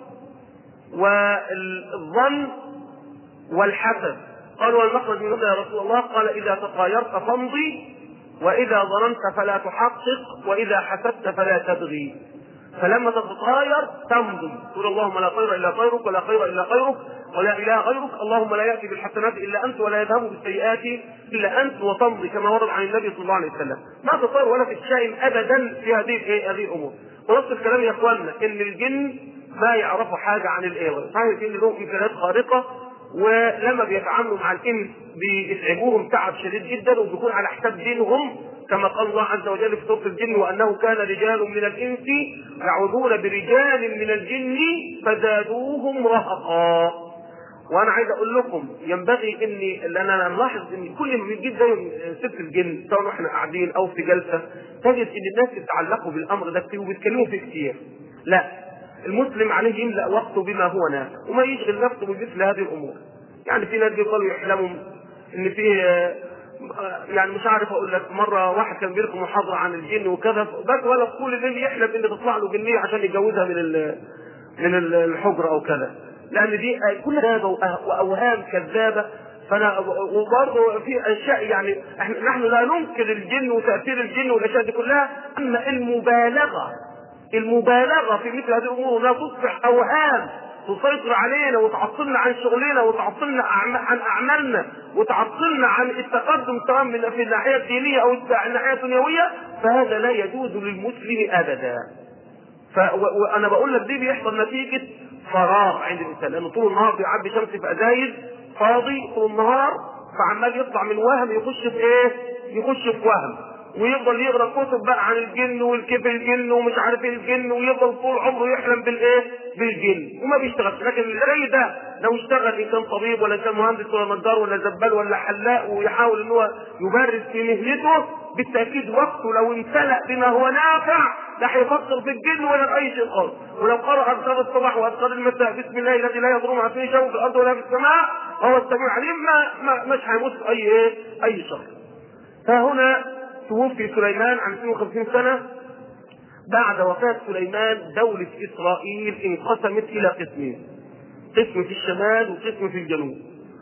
والظن والحسد قالوا والمخرج من هذا يا رسول الله قال اذا تطايرت فامضي واذا ظننت فلا تحقق واذا حسدت فلا تبغي فلما تتطاير تمضي تقول اللهم لا خير الا خيرك ولا خير الا خيرك ولا اله غيرك اللهم لا ياتي بالحسنات الا انت ولا يذهب بالسيئات الا انت وتمضي كما ورد عن النبي صلى الله عليه وسلم ما تطير ولا تتشائم ابدا في هذه الايه هذه الامور ونص الكلام يا اخواننا ان الجن ما يعرفوا حاجه عن الايه صحيح الجن لهم امكانيات خارقه ولما بيتعاملوا مع الانس بيتعبوهم تعب شديد جدا وبيكون على حساب دينهم كما قال الله عز وجل في سوره الجن وانه كان رجال من الانس يعوذون برجال من الجن فزادوهم رهقا وانا عايز اقول لكم ينبغي اني لان انا ملاحظ ان كل ما بيجيب زي ست الجن سواء احنا قاعدين او في جلسه تجد ان الناس يتعلقوا بالامر ده كتير وبيتكلموا فيه كتير لا المسلم عليه يملا وقته بما هو نافع وما يشغل نفسه بمثل هذه الامور يعني في ناس بيقولوا يحلموا ان في آه، يعني مش عارف اقول لك مره واحد كان بيلقي محاضره عن الجن وكذا بس ولا طول الليل يحلم ان تطلع له جنيه عشان يتجوزها من ال- من ال- الحجره او كذا لان دي كل كذابه وأه- واوهام كذابه فانا وبرضه في اشياء يعني احنا نحن لا ننكر الجن وتاثير الجن والاشياء دي كلها اما المبالغه المبالغه في مثل هذه الامور لا تصبح اوهام تسيطر علينا وتعطلنا عن شغلنا وتعطلنا أعم- عن اعمالنا وتعطلنا عن التقدم سواء من في الناحيه الدينيه او الناحيه الدنيويه فهذا لا يجوز للمسلم ابدا ف... و... وانا بقول لك دي بيحصل نتيجه فراغ عند الانسان لانه طول النهار بيعبي شمس في ازايز فاضي طول النهار فعمال يطلع من وهم يخش في ايه؟ يخش في وهم ويفضل يقرا كتب بقى عن الجن والكيف الجن ومش عارف ايه الجن ويفضل طول عمره يحلم بالايه؟ بالجن وما بيشتغلش لكن اللي زي ده لو اشتغل ان كان طبيب ولا كان مهندس ولا نجار ولا زبال ولا حلاق ويحاول ان هو يبرز في مهنته بالتاكيد وقته لو امتلأ بما هو نافع لا هيفكر في الجن ولا في اي شيء خالص ولو قرأ اذكار الصباح واذكار المساء بسم الله الذي لا يضر مع اسمه شيء في الارض ولا في السماء وهو السميع العليم ما, ما مش هيموت في اي ايه اي شر فهنا توفي سليمان عن 52 سنه بعد وفاة سليمان دولة إسرائيل انقسمت إلى قسمين قسم في الشمال وقسم في الجنوب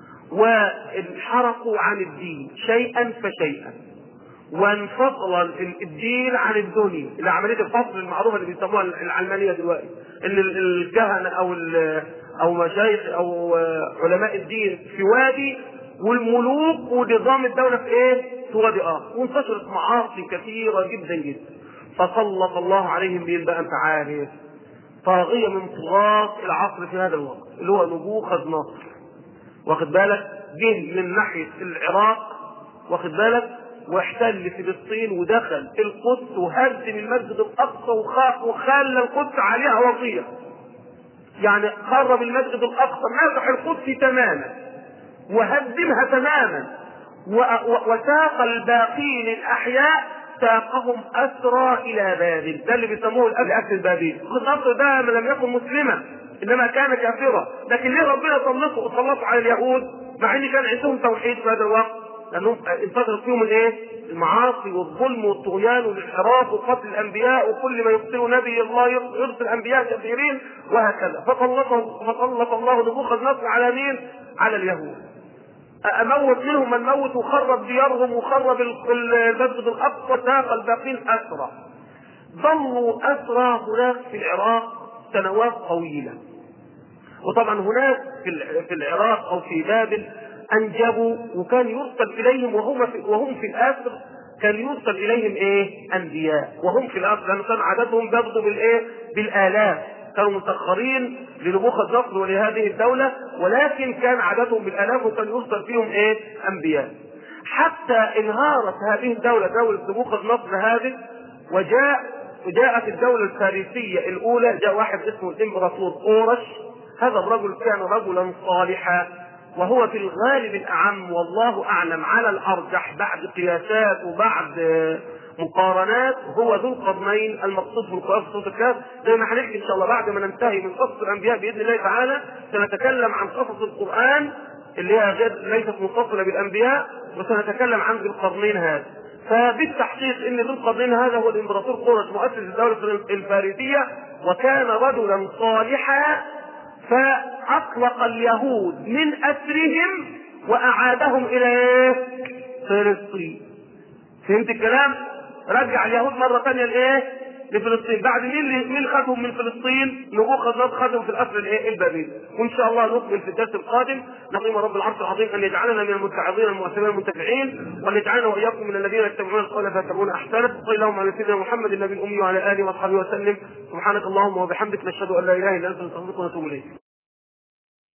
وانحرفوا عن الدين شيئا فشيئا وانفصل الدين عن الدنيا اللي عمليه الفصل المعروفه اللي بيسموها العلمانيه دلوقتي ان الكهنه او او مشايخ او علماء الدين في وادي والملوك ونظام الدوله في ايه؟ في وادي اخر وانتشرت معاصي كثيره جدا جدا فسلط الله عليهم مين بقى انت عارف طاغيه من طغاة العصر في هذا الوقت اللي هو نبوخذ نصر واخد بالك جه من ناحيه العراق واخد بالك واحتل فلسطين ودخل القدس وهدم المسجد الاقصى وخلى القدس عليها وصيه يعني خرب المسجد الاقصى مسح القدس تماما وهدمها تماما وساق الباقين الاحياء ساقهم اسرى الى بابل ده اللي بيسموه الاكل البابلي النصر ده لم يكن مسلما انما كان كافرا لكن ليه ربنا سلطه سلطه على اليهود مع ان كان عندهم توحيد في هذا الوقت لانهم انتشرت فيهم الايه؟ المعاصي والظلم والطغيان والانحراف وقتل الانبياء وكل ما يقتل نبي الله يرسل انبياء كثيرين وهكذا فسلط فسلط الله نبوخذ نصر على مين؟ على اليهود. اموت منهم من موت وخرب ديارهم وخرب المسجد الاقصى ساق الباقين اسرى. ظلوا اسرى هناك في العراق سنوات طويله. وطبعا هناك في العراق او في بابل انجبوا وكان يرسل اليهم وهم في وهم في الاسر كان يرسل اليهم ايه؟ انبياء وهم في الاسر لانه كان عددهم برضه بالايه؟ بالالاف كانوا مسخرين لنبوخذ نصر ولهذه الدوله ولكن كان عددهم بالالاف وكان يرسل فيهم ايه؟ انبياء. حتى انهارت هذه الدوله دوله نبوخذ نصر هذه وجاء وجاءت الدولة الفارسية الأولى جاء واحد اسمه الإمبراطور أورش هذا الرجل كان رجلا صالحا وهو في الغالب الأعم والله أعلم على الأرجح بعد قياسات وبعد مقارنات هو ذو القرنين المقصود في القرآن في سورة الكهف زي ما هنحكي إن شاء الله بعد ما ننتهي من قصص الأنبياء بإذن الله تعالى سنتكلم عن قصص القرآن اللي هي غير ليست متصلة بالأنبياء وسنتكلم عن ذي القرنين هذا فبالتحقيق ان ذو القرنين هذا هو الامبراطور قرش مؤسس الدوله الفارسيه وكان رجلا صالحا فاطلق اليهود من اسرهم واعادهم الى ايه؟ فلسطين فهمت الكلام؟ رجع اليهود مره ثانيه لايه؟ لفلسطين بعد مين اللي مين خدهم من فلسطين؟ نبوخذ نصر خدهم في الاسر الايه؟ البابلي وان شاء الله نكمل في الدرس القادم نقيم رب العرش العظيم ان يجعلنا من المتعظين المؤثرين المنتفعين وان يجعلنا واياكم من الذين يتبعون القول فيتبعون احسنه صلى اللهم على سيدنا محمد النبي الامي وعلى اله وصحبه وسلم سبحانك اللهم وبحمدك نشهد ان لا اله الا انت نستغفرك ونتوب اليك